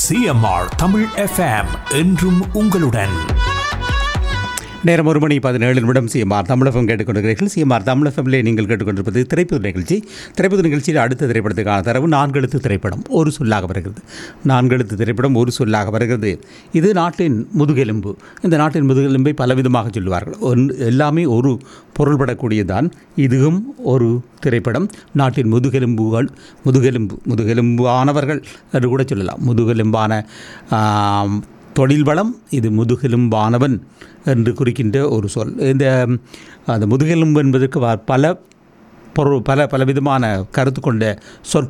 CMR Tamil FM என்றும் உங்களுடன் நேரம் ஒரு மணி பதினேழு நிமிடம் சிஎம்ஆர் தமிழகம் கேட்டுக்கொண்டிருக்கிறீர்கள் சிஎம்ஆர் தமிழகமிலே நீங்கள் கேட்டுக்கொண்டிருப்பது திரைப்பட நிகழ்ச்சி திரைப்பட நிகழ்ச்சியில் அடுத்த திரைப்படத்துக்கான தரவு நான்கு எழுத்து திரைப்படம் ஒரு சொல்லாக வருகிறது நான்கு எழுத்து திரைப்படம் ஒரு சொல்லாக வருகிறது இது நாட்டின் முதுகெலும்பு இந்த நாட்டின் முதுகெலும்பை பலவிதமாக சொல்லுவார்கள் ஒன்று எல்லாமே ஒரு பொருள்படக்கூடியதான் இதுவும் ஒரு திரைப்படம் நாட்டின் முதுகெலும்புகள் முதுகெலும்பு முதுகெலும்பானவர்கள் என்று கூட சொல்லலாம் முதுகெலும்பான ஆம், தொழில் வளம் இது முதுகெலும்பானவன் என்று குறிக்கின்ற ஒரு சொல் இந்த அந்த முதுகெலும்பு என்பதற்கு வ- பல பொருள் பல பலவிதமான கருத்து கொண்ட சொற்